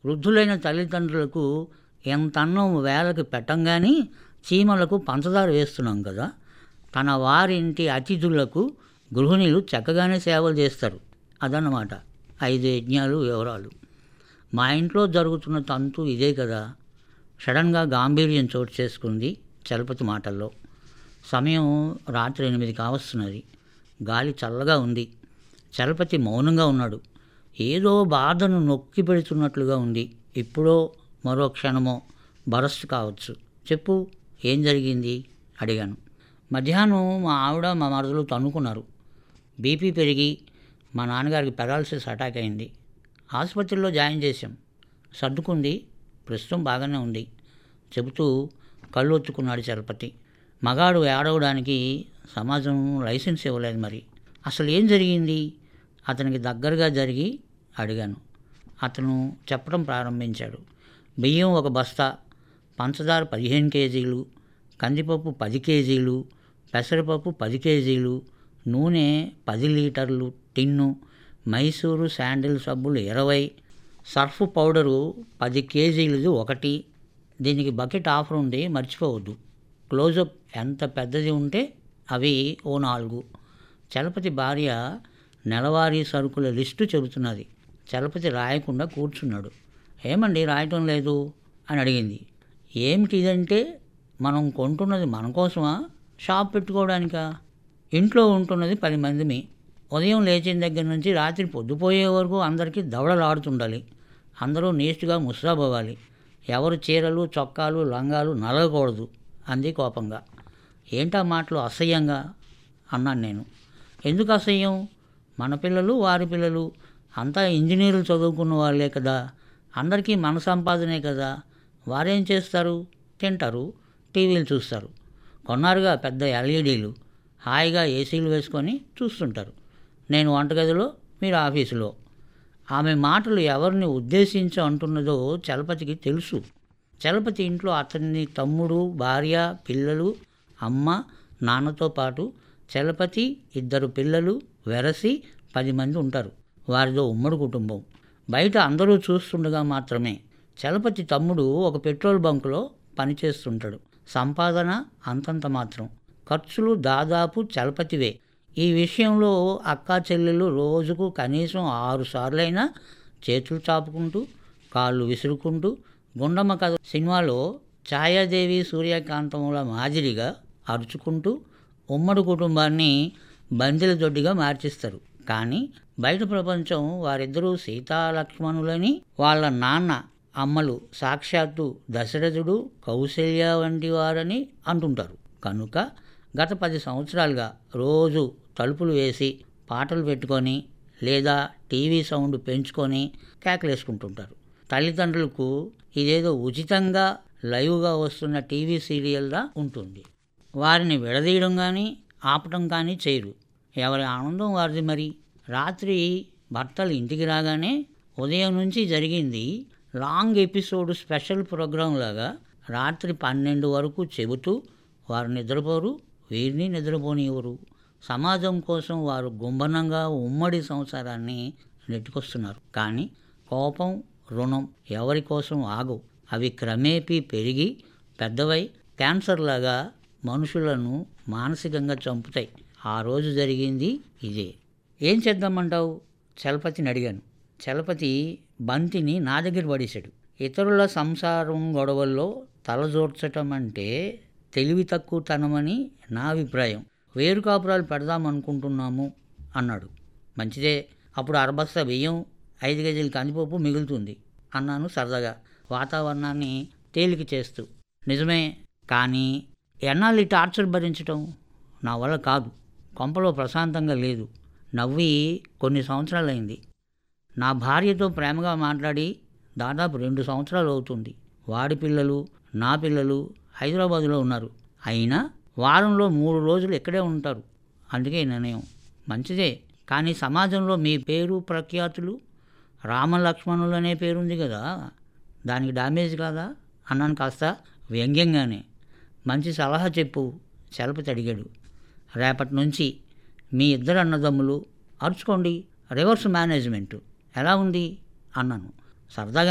వృద్ధులైన తల్లిదండ్రులకు ఎంత అన్నం వేళకి పెట్టంగాని చీమలకు పంచదార వేస్తున్నాం కదా తన వారింటి అతిథులకు గృహిణులు చక్కగానే సేవలు చేస్తారు అదన్నమాట ఐదు యజ్ఞాలు వివరాలు మా ఇంట్లో జరుగుతున్న తంతు ఇదే కదా సడన్గా గాంభీర్యం చోటు చేసుకుంది చలపతి మాటల్లో సమయం రాత్రి ఎనిమిది కావస్తున్నది గాలి చల్లగా ఉంది చలపతి మౌనంగా ఉన్నాడు ఏదో బాధను నొక్కి పెడుతున్నట్లుగా ఉంది ఇప్పుడో మరో క్షణమో బరస్ట్ కావచ్చు చెప్పు ఏం జరిగింది అడిగాను మధ్యాహ్నం మా ఆవిడ మా మరదలు తన్నుకున్నారు బీపీ పెరిగి మా నాన్నగారికి పెరాలసిస్ అటాక్ అయింది ఆసుపత్రిలో జాయిన్ చేశాం సర్దుకుంది ప్రస్తుతం బాగానే ఉంది చెబుతూ కళ్ళు ఒత్తుకున్నాడు చలపతి మగాడు ఏడవడానికి సమాజం లైసెన్స్ ఇవ్వలేదు మరి అసలు ఏం జరిగింది అతనికి దగ్గరగా జరిగి అడిగాను అతను చెప్పడం ప్రారంభించాడు బియ్యం ఒక బస్తా పంచదార పదిహేను కేజీలు కందిపప్పు పది కేజీలు పెసరపప్పు పది కేజీలు నూనె పది లీటర్లు టిన్ను మైసూరు శాండిల్ సబ్బులు ఇరవై సర్ఫ్ పౌడరు పది కేజీలది ఒకటి దీనికి బకెట్ ఆఫర్ ఉంది మర్చిపోవద్దు క్లోజప్ ఎంత పెద్దది ఉంటే అవి ఓ నాలుగు చలపతి భార్య నెలవారీ సరుకుల లిస్టు చెబుతున్నది చలపతి రాయకుండా కూర్చున్నాడు ఏమండి రాయటం లేదు అని అడిగింది ఏమిటి ఇదంటే మనం కొంటున్నది మన కోసమా షాప్ పెట్టుకోవడానికా ఇంట్లో ఉంటున్నది పది మందిమి ఉదయం లేచిన దగ్గర నుంచి రాత్రి పొద్దుపోయే వరకు అందరికీ దవడలాడుతుండాలి అందరూ నీస్ట్గా ముస్తాబవ్వాలి ఎవరు చీరలు చొక్కాలు లంగాలు నలగకూడదు అంది కోపంగా ఏంటా మాటలు అసహ్యంగా అన్నాను నేను ఎందుకు అసహ్యం మన పిల్లలు వారి పిల్లలు అంతా ఇంజనీర్లు చదువుకున్న వాళ్ళే కదా అందరికీ మన సంపాదనే కదా వారేం చేస్తారు తింటారు టీవీలు చూస్తారు కొన్నారుగా పెద్ద ఎల్ఈడీలు హాయిగా ఏసీలు వేసుకొని చూస్తుంటారు నేను వంటగదిలో మీరు ఆఫీసులో ఆమె మాటలు ఎవరిని ఉద్దేశించి అంటున్నదో చలపతికి తెలుసు చలపతి ఇంట్లో అతని తమ్ముడు భార్య పిల్లలు అమ్మ నాన్నతో పాటు చలపతి ఇద్దరు పిల్లలు వెరసి పది మంది ఉంటారు వారిదో ఉమ్మడి కుటుంబం బయట అందరూ చూస్తుండగా మాత్రమే చలపతి తమ్ముడు ఒక పెట్రోల్ బంకులో పనిచేస్తుంటాడు సంపాదన అంతంత మాత్రం ఖర్చులు దాదాపు చలపతివే ఈ విషయంలో అక్కా చెల్లెలు రోజుకు కనీసం ఆరు సార్లైనా చేతులు చాపుకుంటూ కాళ్ళు విసురుకుంటూ గుండమ్మ కథ సినిమాలో ఛాయాదేవి సూర్యకాంతముల మాదిరిగా అరుచుకుంటూ ఉమ్మడి కుటుంబాన్ని బందిల దొడ్డిగా మార్చిస్తారు కానీ బయట ప్రపంచం వారిద్దరూ సీతాలక్ష్మణులని వాళ్ళ నాన్న అమ్మలు సాక్షాత్తు దశరథుడు కౌశల్య వంటి వారని అంటుంటారు కనుక గత పది సంవత్సరాలుగా రోజు తలుపులు వేసి పాటలు పెట్టుకొని లేదా టీవీ సౌండ్ పెంచుకొని కేకలేసుకుంటుంటారు తల్లిదండ్రులకు ఇదేదో ఉచితంగా లైవ్గా వస్తున్న టీవీ సీరియల్లా ఉంటుంది వారిని విడదీయడం కానీ ఆపటం కానీ చేయరు ఎవరి ఆనందం వారిది మరి రాత్రి భర్తలు ఇంటికి రాగానే ఉదయం నుంచి జరిగింది లాంగ్ ఎపిసోడ్ స్పెషల్ ప్రోగ్రాం లాగా రాత్రి పన్నెండు వరకు చెబుతూ వారు నిద్రపోరు వీరిని నిద్రపోనివ్వరు సమాజం కోసం వారు గుంభనంగా ఉమ్మడి సంసారాన్ని నెట్టుకొస్తున్నారు కానీ కోపం రుణం ఎవరి కోసం ఆగవు అవి క్రమేపీ పెరిగి పెద్దవై క్యాన్సర్ లాగా మనుషులను మానసికంగా చంపుతాయి ఆ రోజు జరిగింది ఇదే ఏం చేద్దామంటావు చలపతిని అడిగాను చలపతి బంతిని నా దగ్గర పడేశాడు ఇతరుల సంసారం గొడవల్లో తలజోర్చటం అంటే తెలివి తక్కువతనమని నా అభిప్రాయం వేరు కాపురాలు పెడదామనుకుంటున్నాము అన్నాడు మంచిదే అప్పుడు అరబస్తా బియ్యం ఐదు కేజీల కందిపప్పు మిగులుతుంది అన్నాను సరదాగా వాతావరణాన్ని తేలిక చేస్తూ నిజమే కానీ ఎన్నాళ్ళు ఈ టార్చర్ భరించటం నా వల్ల కాదు కొంపలో ప్రశాంతంగా లేదు నవ్వి కొన్ని సంవత్సరాలైంది నా భార్యతో ప్రేమగా మాట్లాడి దాదాపు రెండు సంవత్సరాలు అవుతుంది వాడి పిల్లలు నా పిల్లలు హైదరాబాదులో ఉన్నారు అయినా వారంలో మూడు రోజులు ఇక్కడే ఉంటారు అందుకే ఈ నిర్ణయం మంచిదే కానీ సమాజంలో మీ పేరు ప్రఖ్యాతులు రామలక్ష్మణులు అనే పేరుంది కదా దానికి డామేజ్ కాదా అన్నాను కాస్త వ్యంగ్యంగానే మంచి సలహా చెప్పు చలపతి అడిగాడు రేపటి నుంచి మీ ఇద్దరు అన్నదమ్ములు అరుచుకోండి రివర్స్ మేనేజ్మెంట్ ఎలా ఉంది అన్నాను సరదాగా